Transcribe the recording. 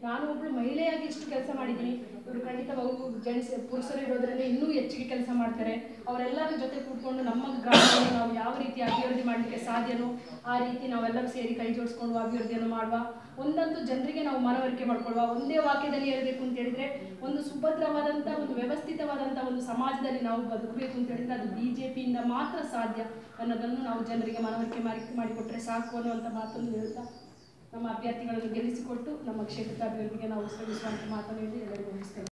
ನಾನು ಒಬ್ಬಳು ಮಹಿಳೆಯಾಗಿ ಇಷ್ಟು ಕೆಲಸ ಮಾಡಿದ್ದೀನಿ ಇವರು ಖಂಡಿತವಾಗೂ ಜೆಂಟ್ಸ್ ಪುರುಷರು ಇರೋದ್ರಿಂದ ಇನ್ನೂ ಹೆಚ್ಚಿಗೆ ಕೆಲಸ ಮಾಡ್ತಾರೆ ಅವರೆಲ್ಲರ ಜೊತೆ ಕೂತ್ಕೊಂಡು ನಮ್ಮ ಗ್ರಾಮವನ್ನು ನಾವು ಯಾವ ರೀತಿ ಅಭಿವೃದ್ಧಿ ಮಾಡಲಿಕ್ಕೆ ಸಾಧ್ಯನೋ ಆ ರೀತಿ ನಾವೆಲ್ಲರೂ ಸೇರಿ ಕೈ ಜೋಡಿಸ್ಕೊಂಡು ಅಭಿವೃದ್ಧಿಯನ್ನು ಮಾಡುವ ಒಂದಂತೂ ಜನರಿಗೆ ನಾವು ಮನವರಿಕೆ ಮಾಡ್ಕೊಳ್ಳುವ ಒಂದೇ ವಾಕ್ಯದಲ್ಲಿ ಹೇಳಬೇಕು ಅಂತ ಹೇಳಿದ್ರೆ ಒಂದು ಸುಭದ್ರವಾದಂಥ ಒಂದು ವ್ಯವಸ್ಥಿತವಾದಂಥ ಒಂದು ಸಮಾಜದಲ್ಲಿ ನಾವು ಬದುಕಬೇಕು ಅಂತ ಹೇಳಿದ್ರೆ ಅದು ಬಿ ಜೆ ಪಿಯಿಂದ ಮಾತ್ರ ಸಾಧ್ಯ ಅನ್ನೋದನ್ನು ನಾವು ಜನರಿಗೆ ಮನವರಿಕೆ ಮಾಡಿ ಮಾಡಿಕೊಟ್ರೆ ಸಾಕು ಅನ್ನುವಂಥ ಮಾತನ್ನು ಹೇಳ್ತಾ ನಮ್ಮ ಅಭ್ಯರ್ಥಿಗಳನ್ನು ಗೆಲ್ಲಿಸಿಕೊಟ್ಟು ನಮ್ಮ ಕ್ಷೇತ್ರದ ಅಭಿವೃದ್ಧಿಗೆ ನಾವು ಶ್ರಮಿಸುವಂಥ ಮಾತನ್ನು ಹೇಳಿ ಎಲ್ಲರಿಗೂ ನಮಸ್ಕಾರ